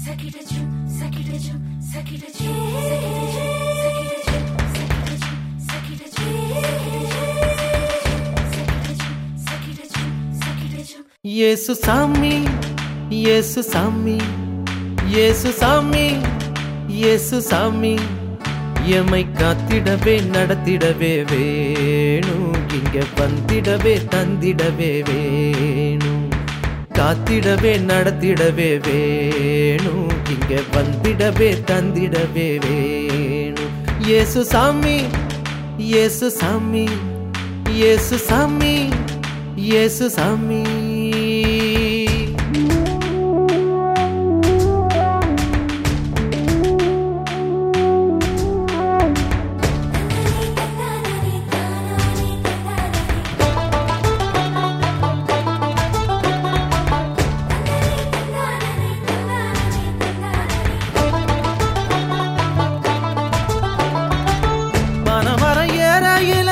இயேசு சாமி இயேசு சாமி இயேசு சாமி இயேசு சாமி எமை காத்திடவே நடத்திடவே வேணும் இங்க வந்திடவே தந்திடவே வேணும் காத்திடவே நடத்திடவே வேணும் இங்க வந்திடவே தந்திடவே வேணும் இயேசு சாமி இயேசு சாமி இயேசு சாமி இயேசு சாமி மனமர ஏறையில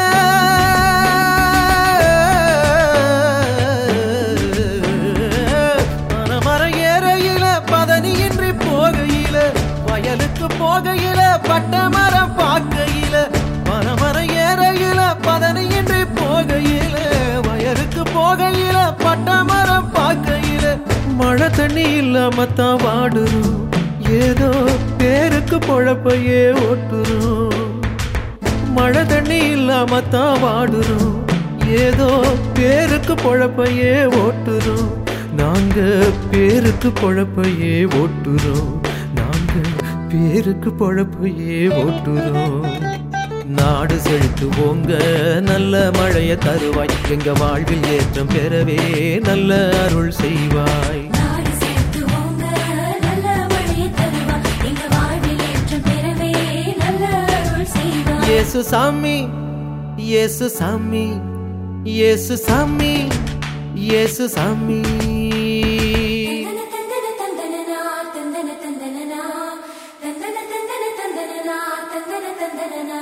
மனமர ஏறையில பதனியின்றி போகையில வயலுக்கு போகையில பட்ட மரம் பார்க்கையில மனமர ஏறையில பதனியின்றி போகையில வயலுக்கு போகையில பட்ட மரம் பார்க்கையில மழை தண்ணி இல்லாம தான் வாடுறோம் ஏதோ பேருக்கு பொழப்பையே ஓட்டுறோம் மழை தண்ணி இல்லாம தான் வாடுறோம் ஏதோ பேருக்கு பொழப்பையே ஓட்டுறோம் நாங்க பேருக்கு பொழப்பையே ஓட்டுறோம் நாங்க பேருக்கு பொழப்பையே ஓட்டுறோம் நாடு செழித்துவோங்க நல்ல மழைய தருவாய் எங்க வாழ்வில் ஏற்றம் பெறவே நல்ல அருள் செய்வாய் நாடு சேர்த்துவோங்க நல்ல வழி தருவா எங்க வாழ்வில் ஏற்றம் பெறவே நல்ல அருள் செய்வா இயேசு சாமி இயேசு சாமி இயேசு சாமி இயேசு சாமி தந்தன தந்தன தந்தனனா தந்தன தந்தனனா தந்தன தந்தன தந்தனனா தந்தன தந்தனனா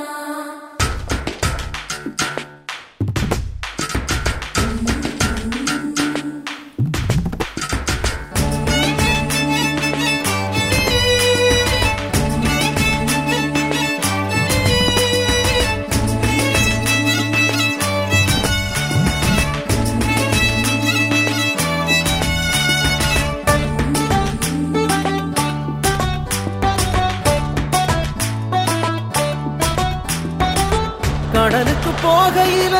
கடலுக்கு போகையில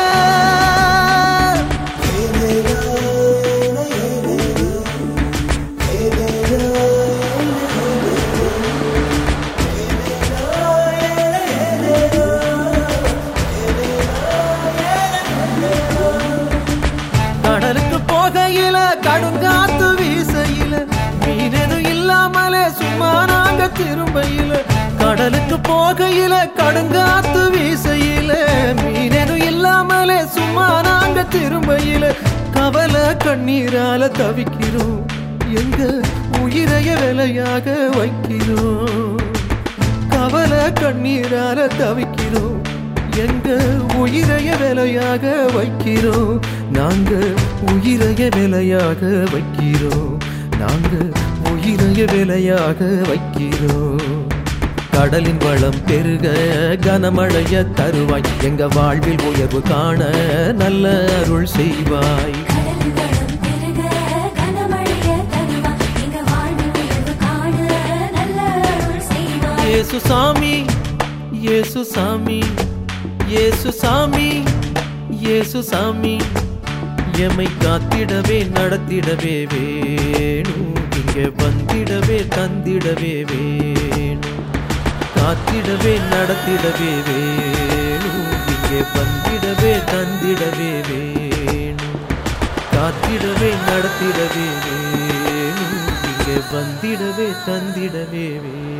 கடலுக்கு போகையில கடுங்காத்து வீசையில மீனெதும் இல்லாமலே சும்மா நாங்க திரும்பையில கடலுக்கு போகையில கடுங்காத்து வீசையில மீனெதும் இல்லாமலே சும்மா நாங்க திரும்பையில கவலை கண்ணீரால தவிக்கிறோம் எங்க உயிரைய விலையாக வைக்கிறோம் கவலை கண்ணீரால தவிக்கிறோம் எங்க உயிரைய விலையாக வைக்கிறோம் நாங்க உயிரைய விலையாக வைக்கிறோம் நாங்க உயிரைய விலையாக வைக்கிறோம் கடலின் வளம் பெருக கனமழைய தருவாய் எங்க வாழ்வில் உயர்வு காண நல்ல அருள் செய்வாய் கடல் வளம் பெருக கனமழைய தருவா எங்க வாழ்வில் உயர்வு காண நல்ல அருள் செய்வா இயேசு சாமி இயேசு சாமி இயேசு சாமி இயேசு சாமி எமை காத்திடவே நடத்திடவே வேணும் இங்க வந்திடவே தந்திடவே வேணும் காத்திடவே நடத்திடவே வேணும் இங்கே வந்திடவே தந்திடவே வேணும் காத்திடவே நடத்திடவே வேணும் இங்கே வந்திடவே தந்திடவே வேணும்